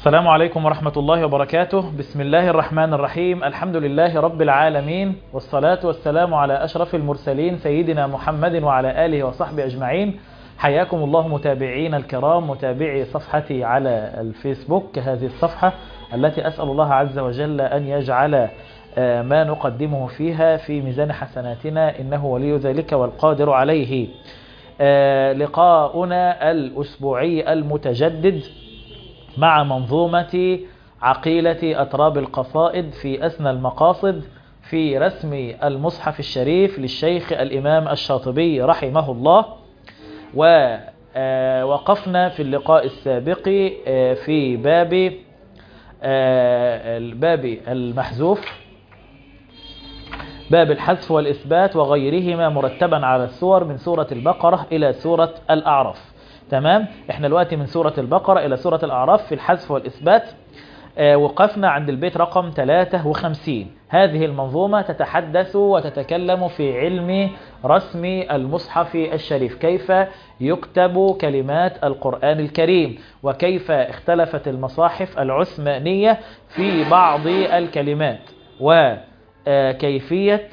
السلام عليكم ورحمة الله وبركاته بسم الله الرحمن الرحيم الحمد لله رب العالمين والصلاة والسلام على أشرف المرسلين سيدنا محمد وعلى آله وصحبه أجمعين حياكم الله متابعين الكرام متابعي صفحتي على الفيسبوك هذه الصفحة التي أسأل الله عز وجل أن يجعل ما نقدمه فيها في ميزان حسناتنا إنه ولي ذلك والقادر عليه لقاؤنا الأسبوعي المتجدد مع منظومة عقيلة أتراب القصائد في أسنى المقاصد في رسم المصحف الشريف للشيخ الإمام الشاطبي رحمه الله ووقفنا في اللقاء السابق في باب الباب المحذوف باب الحذف والإثبات وغيرهما مرتبا على السور من سورة البقرة إلى سورة الأعراف تمام احنا دلوقتي من سورة البقرة إلى سورة الأعراف في الحذف والإثبات آه وقفنا عند البيت رقم 53 هذه المنظومة تتحدث وتتكلم في علم رسم المصحف الشريف كيف يكتب كلمات القرآن الكريم وكيف اختلفت المصاحف العثمانية في بعض الكلمات وكيفية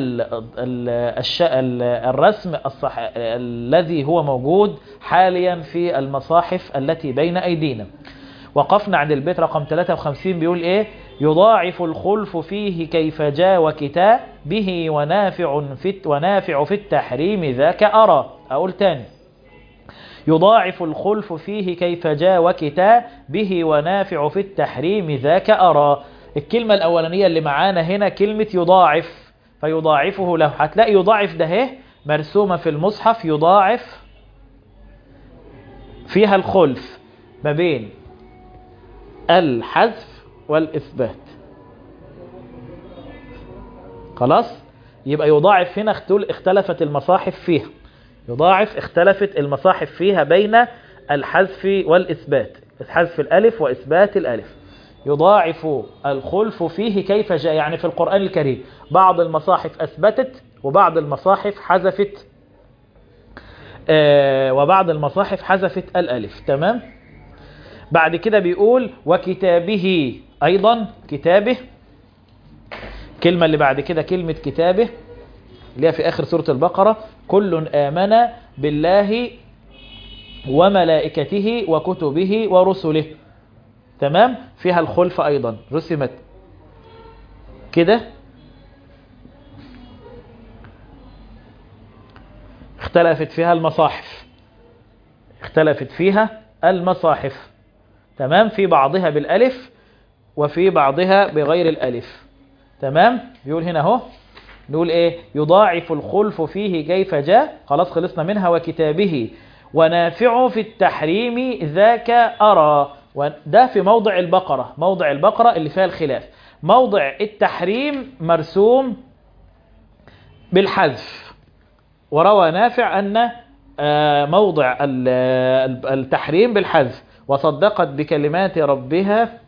الرسم الصح... الذي هو موجود حاليا في المصاحف التي بين أيدينا وقفنا عند البيت رقم 53 بيقول ايه يضاعف الخلف فيه كيف جاء وكتاء به ونافع في ونافع في التحريم ذاك أرى أقول تاني يضاعف الخلف فيه كيف جاء وكتاء به ونافع في التحريم ذاك أرى الكلمة الأولانية اللي معانا هنا كلمة يضاعف فيضاعفه له هتلاقي يضاعف ده اهي مرسومة في المصحف يضاعف فيها الخلف ما بين الحذف والإثبات خلاص يبقى يضاعف هنا اختلفت المصاحف فيها يضاعف اختلفت المصاحف فيها بين الحذف والإثبات حذف الألف وإثبات الألف يضاعف الخلف فيه كيف جاء يعني في القرآن الكريم بعض المصاحف أثبتت وبعض المصاحف حذفت آه وبعض المصاحف حذفت الألف تمام بعد كده بيقول وكتابه أيضا كتابه كلمة اللي بعد كده كلمة كتابه اللي هي في آخر سورة البقرة كل آمن بالله وملائكته وكتبه ورسله تمام فيها الخلف أيضا رسمت كده اختلفت فيها المصاحف اختلفت فيها المصاحف تمام في بعضها بالالف وفي بعضها بغير الالف تمام يقول هنا اهو نقول ايه يضاعف الخلف فيه كيف جاء خلاص خلصنا منها وكتابه ونافع في التحريم ذاك أرى وده في موضع البقرة موضع البقرة اللي فيها الخلاف موضع التحريم مرسوم بالحذف وروى نافع أن موضع التحريم بالحذف وصدقت بكلمات ربها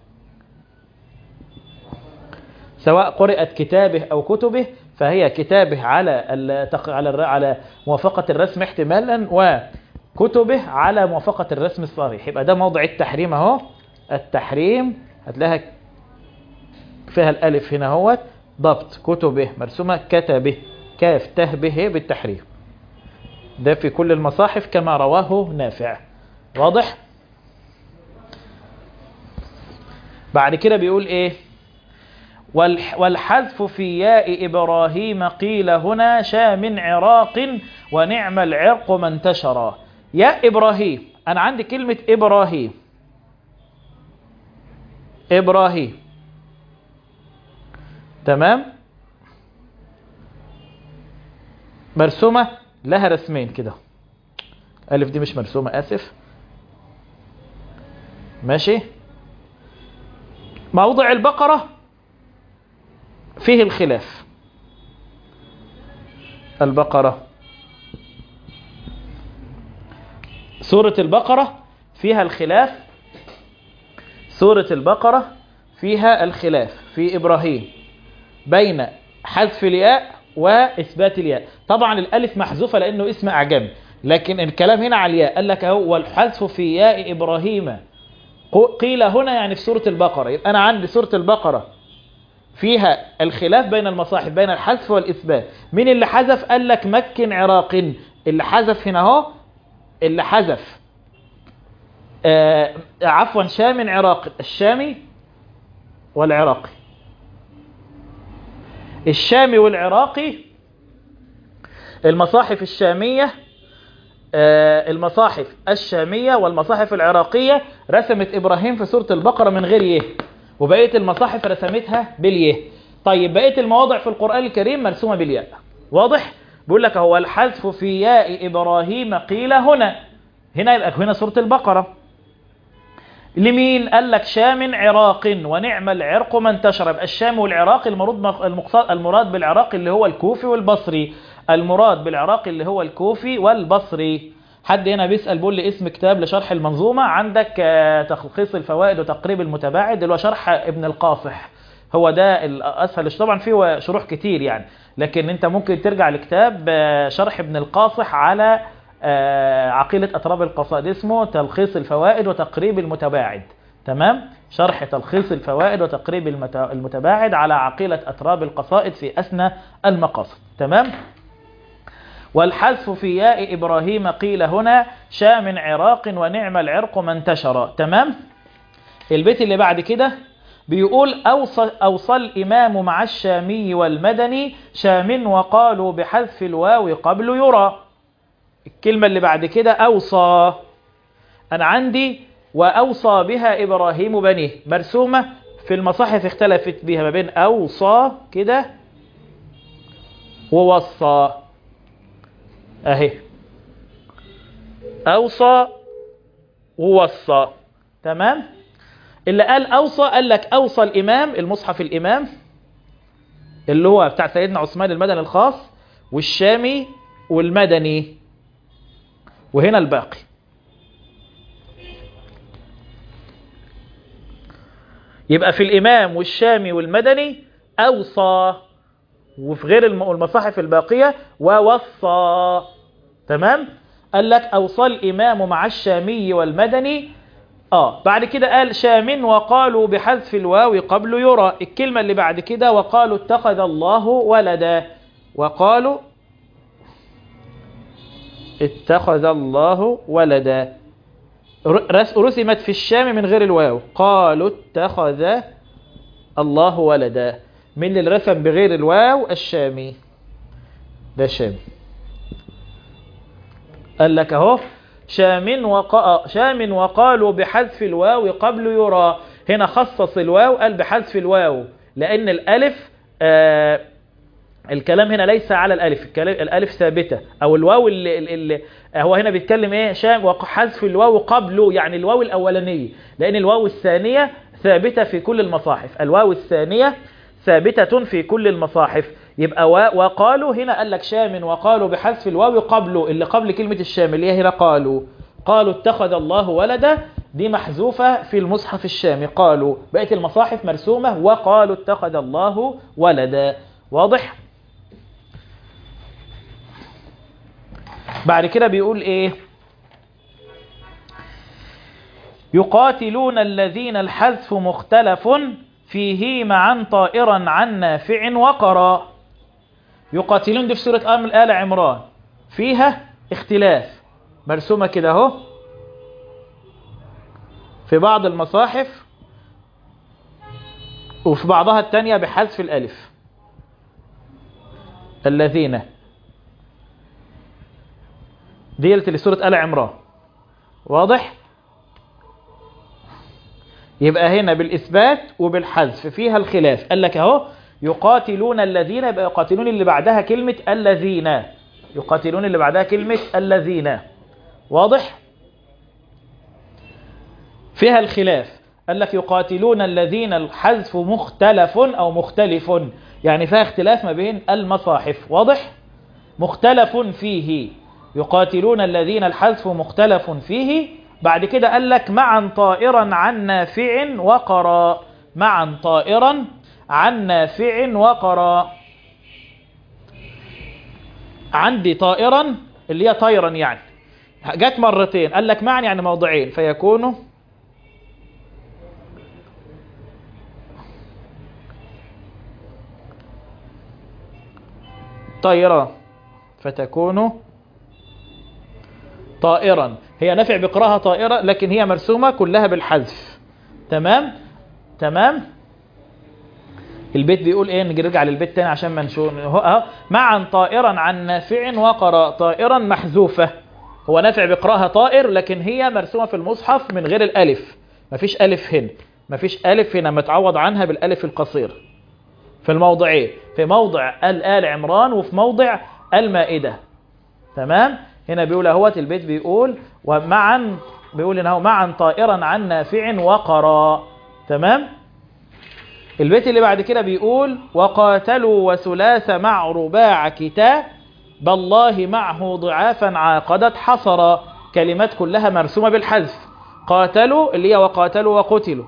سواء قرأت كتابه أو كتبه فهي كتابه على على على موافقة الرسم احتمالا وكتبه على موافقة الرسم الصريح يبقى ده موضع التحريم اهو التحريم هتلاقيها فيها الالف هنا اهوت ضبط كتبه مرسومة كتبه كاف ته به بالتحريم ده في كل المصاحف كما رواه نافع واضح بعد كده بيقول ايه والحذف في ياء إبراهيم قيل هنا شا من عراق ونعم العرق ما انتشر يا إبراهيم أنا عندي كلمة إبراهيم إبراهيم تمام مرسومة لها رسمين كده ألف دي مش مرسومة آسف ماشي موضع البقرة فيه الخلاف البقرة سورة البقرة فيها الخلاف سورة البقرة فيها الخلاف في إبراهيم بين حذف الياء وإثبات الياء طبعا الألف محذوفة لأنه اسم أعجمي لكن الكلام هنا على الياء قال لك اهو والحذف في ياء إبراهيم قيل هنا يعني في سورة البقرة يبقى أنا عندي سورة البقرة فيها الخلاف بين المصاحف بين الحذف والإثبات مين اللي حذف قال لك مكن عراق اللي حذف هنا اهو اللي حذف آه عفوا شام عراقي الشامي والعراقي الشامي والعراقي المصاحف الشامية آه المصاحف الشامية والمصاحف العراقية رسمت إبراهيم في سورة البقرة من غير يه وبقية المصاحف رسمتها باليه طيب بقية المواضع في القرآن الكريم مرسومة بالياء واضح؟ بيقول لك هو الحذف في ياء إبراهيم قيل هنا هنا يبقى هنا سورة البقرة لمين قال لك شام عراق ونعم العرق ما انتشر يبقى الشام والعراق المراد المراد بالعراق اللي هو الكوفي والبصري المراد بالعراق اللي هو الكوفي والبصري حد هنا بيسأل بيقول لي اسم كتاب لشرح المنظومة عندك تلخيص الفوائد وتقريب المتباعد اللي هو شرح ابن القاصح هو ده الأسهل طبعا فيه شروح كتير يعني لكن انت ممكن ترجع لكتاب شرح ابن القاصح على عقيلة أطراب القصائد اسمه تلخيص الفوائد وتقريب المتباعد تمام شرح تلخيص الفوائد وتقريب المتباعد على عقيلة أطراب القصائد في أسنى المقاصد تمام والحذف في ياء إبراهيم قيل هنا شام عراق ونعم العرق ما انتشر تمام البيت اللي بعد كده بيقول أوصى, أوصى الإمام مع الشامي والمدني شام وقالوا بحذف الواو قبل يرى الكلمة اللي بعد كده أوصى أنا عندي وأوصى بها إبراهيم بنيه مرسومة في المصاحف اختلفت بها ما بين أوصى كده ووصى أهي أوصى ووصى تمام اللي قال أوصى قال لك أوصى الإمام المصحف الإمام اللي هو بتاع سيدنا عثمان المدني الخاص والشامي والمدني وهنا الباقي يبقى في الإمام والشامي والمدني أوصى وفي غير المصاحف الباقية ووصى تمام قال لك أوصى الإمام مع الشامي والمدني آه بعد كده قال شام وقالوا بحذف الواو قبل يرى الكلمة اللي بعد كده وقالوا اتخذ الله ولدا وقالوا اتخذ الله ولدا رسمت في الشام من غير الواو قالوا اتخذ الله ولدا من اللي رسم بغير الواو الشامي ده شامي قال لك اهو شام وق... شام وقالوا بحذف الواو قبل يرى هنا خصص الواو قال بحذف الواو لأن الألف آه الكلام هنا ليس على الألف الكلام الألف ثابتة أو الواو اللي, اللي هو هنا بيتكلم إيه شام وحذف الواو قبله يعني الواو الأولانية لأن الواو الثانية ثابتة في كل المصاحف الواو الثانية ثابتة في كل المصاحف يبقى وقالوا هنا قال لك شام وقالوا بحذف الواو قبله اللي قبل كلمة الشام اللي هي هنا قالوا قالوا اتخذ الله ولدا دي محذوفة في المصحف الشامي قالوا بقت المصاحف مرسومة وقالوا اتخذ الله ولدا واضح بعد كده بيقول ايه يقاتلون الذين الحذف مختلف فيه معا طائرا عن نافع وقرا يقاتلون دي في سورة آل عمران فيها اختلاف مرسومة كده اهو في بعض المصاحف وفي بعضها التانية بحذف الألف الذين ديلت لسورة آل عمران واضح يبقى هنا بالإثبات وبالحذف فيها الخلاف قال لك اهو يقاتلون الذين يبقى يقاتلون اللي بعدها كلمة الذين يقاتلون اللي بعدها كلمة الذين واضح فيها الخلاف قال لك يقاتلون الذين الحذف مختلف أو مختلف يعني فيها اختلاف ما بين المصاحف واضح مختلف فيه يقاتلون الذين الحذف مختلف فيه بعد كده قال لك معا طائرا عن نافع وقرا معا طائرا عن نافع وقرا عندي طائرا اللي هي طيرا يعني جت مرتين قال لك معا يعني موضعين فيكون طيرا فتكون طائرا هي نافع بقراها طائرة لكن هي مرسومة كلها بالحذف تمام تمام البيت بيقول ايه نجي نرجع للبيت تاني عشان ما نشوف اهو معا طائرا عن نافع وقرا طائرا محذوفة هو نافع بيقراها طائر لكن هي مرسومة في المصحف من غير الالف مفيش الف هنا مفيش الف هنا متعوض عنها بالالف القصير في الموضعين في موضع الآل عمران وفي موضع المائدة تمام هنا بيقول اهوت البيت بيقول ومعا بيقول ان هو معا طائرا عن نافع وقرا تمام البيت اللي بعد كده بيقول وقاتلوا وثلاث مع رباع كتاب بالله معه ضعافا عاقدت حصر كلمات كلها مرسومة بالحذف قاتلوا اللي هي وقاتلوا وقتلوا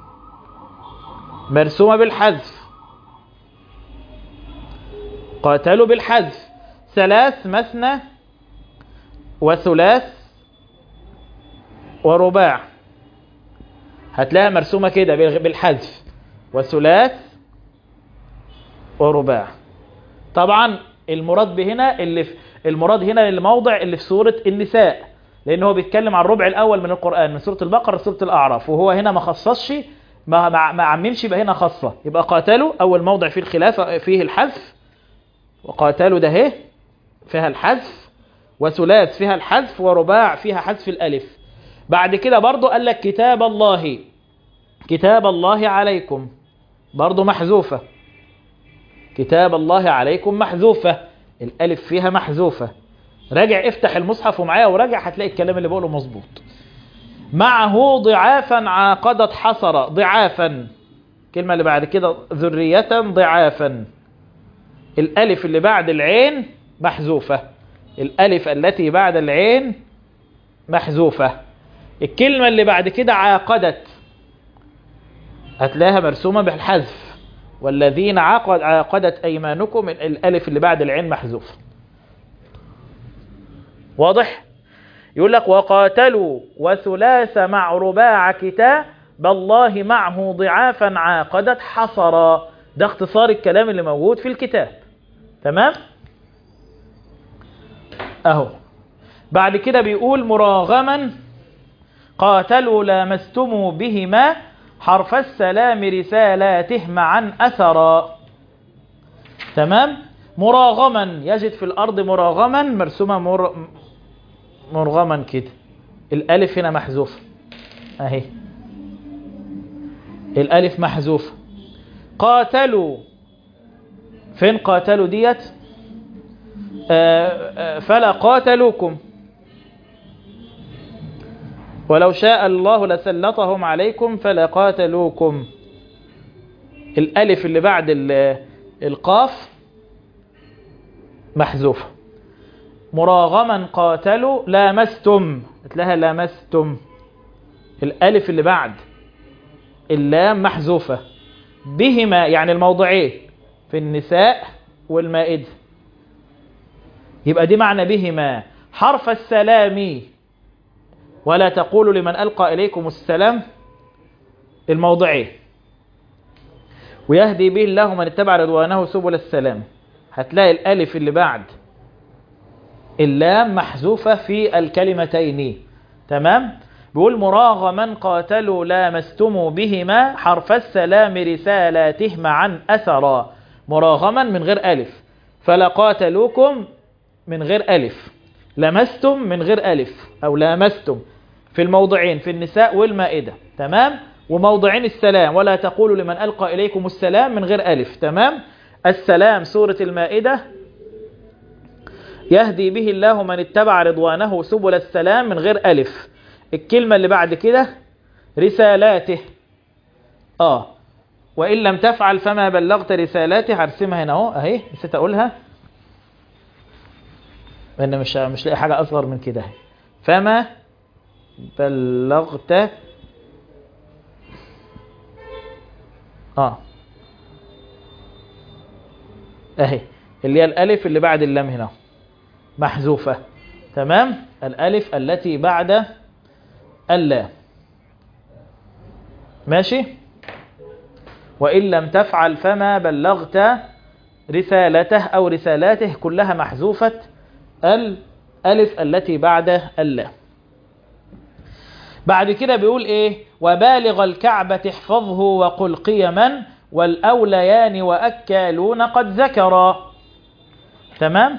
مرسومة بالحذف قاتلوا بالحذف ثلاث مثنى وثلاث ورباع هتلاقيها مرسومة كده بالحذف وثلاث ورباع طبعا المراد بهنا اللي في المراد هنا الموضع اللي في سورة النساء لان هو بيتكلم عن الربع الاول من القرآن من سورة البقرة لسورة الاعراف وهو هنا ما خصصش ما ما ما عممش يبقى هنا خاصة يبقى قاتلوا اول موضع فيه الخلاف فيه الحذف وقاتلوا ده اهي فيها الحذف وثلاث فيها الحذف ورباع فيها حذف الالف بعد كده برضو قال لك كتاب الله كتاب الله عليكم برضو محذوفة كتاب الله عليكم محذوفة الالف فيها محذوفة راجع افتح المصحف ومعايا وراجع هتلاقي الكلام اللي بقوله مظبوط معه ضعافا عاقدت حصر ضعافا الكلمة اللي بعد كده ذرية ضعافا الالف اللي بعد العين محذوفة الالف التي بعد العين محذوفة الكلمة اللي بعد كده عاقدت هتلاقيها مرسومة بالحذف والذين عاقد عاقدت ايمانكم الالف اللي بعد العين محذوفة واضح يقول لك وقاتلوا وثلاث مع رباع كتاب بالله معه ضعافا عاقدت حصرا ده اختصار الكلام اللي موجود في الكتاب تمام اهو بعد كده بيقول مراغما قاتلوا لامستموا بهما حرف السلام رسالاته معا اثرا تمام مراغما يجد في الارض مراغما مرسومه مر... مرغما كده الالف هنا محذوفه اهي الالف محذوفه قاتلوا فين قاتلوا ديت آآ آآ فلا قاتلوكم ولو شاء الله لسلطهم عليكم فلا قاتلوكم الالف اللي بعد القاف محذوفه مراغما قاتلوا لامستم تلاقيها لامستم الالف اللي بعد اللام محذوفه بهما يعني الموضعين في النساء والمائده يبقى دي معنى بهما حرف السلام ولا تقولوا لمن ألقى إليكم السلام الموضعين ويهدي به الله من اتبع رضوانه سبل السلام هتلاقي الألف اللي بعد اللام محذوفة في الكلمتين تمام بيقول مراغما قاتلوا لامستموا بهما حرف السلام رسالاته معا أثرا مراغما من غير ألف فلقاتلوكم من غير ألف لمستم من غير ألف أو لامستم في الموضعين في النساء والمائدة تمام وموضعين السلام ولا تقولوا لمن ألقى إليكم السلام من غير ألف تمام السلام سورة المائدة يهدي به الله من اتبع رضوانه سبل السلام من غير ألف الكلمة اللي بعد كده رسالاته آه وإن لم تفعل فما بلغت رسالاته هرسمها هنا اهو اهي نسيت أقولها لأن مش مش لاقي حاجة أصغر من كده فما بلغت اه اهي اللي هي الالف اللي بعد اللام هنا محذوفة تمام الالف التي بعد اللام ماشي وإن لم تفعل فما بلغت رسالته أو رسالاته كلها محذوفة الألف التي بعد اللام بعد كده بيقول ايه وبالغ الكعبة احفظه وقل قيما والأوليان وأكالون قد ذكرا تمام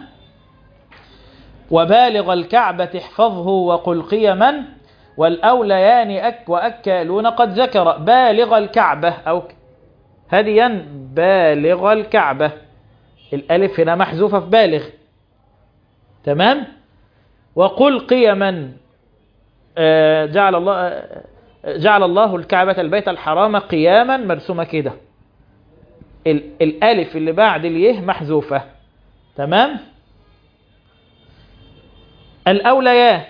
وبالغ الكعبة احفظه وقل قيما والأوليان أك وأكالون قد ذكر بالغ الكعبة أو هديا بالغ الكعبة الألف هنا محذوفة في بالغ تمام وقل قيما آه جعل الله آه جعل الله الكعبة البيت الحرام قياما مرسومة كده الألف اللي بعد اليه محذوفة تمام الأوليان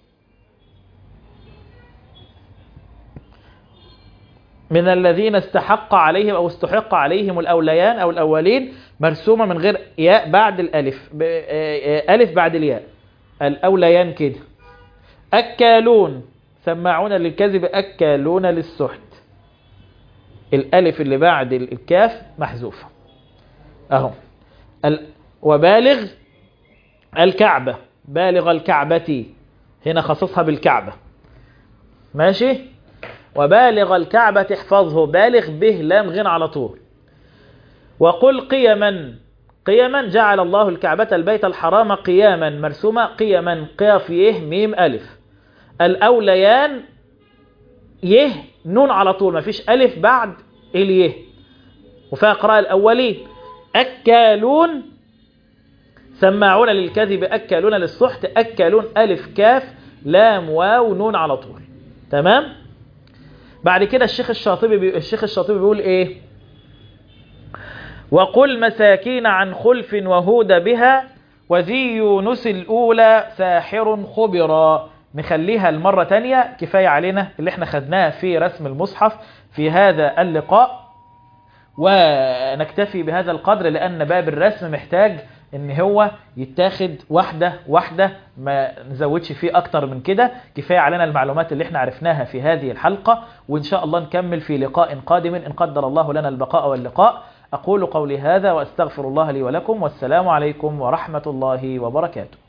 من الذين استحق عليهم أو استحق عليهم الأوليان أو الأولين مرسومة من غير ياء بعد الألف ألف بعد الياء الأوليان كده أكالون سماعون للكذب أكالون للسحت الألف اللي بعد الكاف محذوفة أهو وبالغ الكعبة بالغ الكعبة هنا خصصها بالكعبة ماشي وبالغ الكعبة احفظه بالغ به لام غين على طول وقل قيما قيما جعل الله الكعبة البيت الحرام قياما مرسومة قيما قاف يه ميم ألف الأوليان يه نون على طول ما فيش ألف بعد اليه وفيها قراءة الأولين أكالون سماعون للكذب أكالون للسحت أكالون ألف كاف لام واو نون على طول تمام بعد كده الشيخ الشاطبي بي... الشيخ الشاطبي بيقول ايه وقل مساكين عن خلف وهود بها وذي يونس الأولى ساحر خبرا نخليها المرة تانية كفاية علينا اللي احنا خدناه في رسم المصحف في هذا اللقاء ونكتفي بهذا القدر لأن باب الرسم محتاج ان هو يتاخد واحدة واحدة ما نزودش فيه اكتر من كده كفاية علينا المعلومات اللي احنا عرفناها في هذه الحلقة وان شاء الله نكمل في لقاء قادم ان قدر الله لنا البقاء واللقاء اقول قولي هذا واستغفر الله لي ولكم والسلام عليكم ورحمة الله وبركاته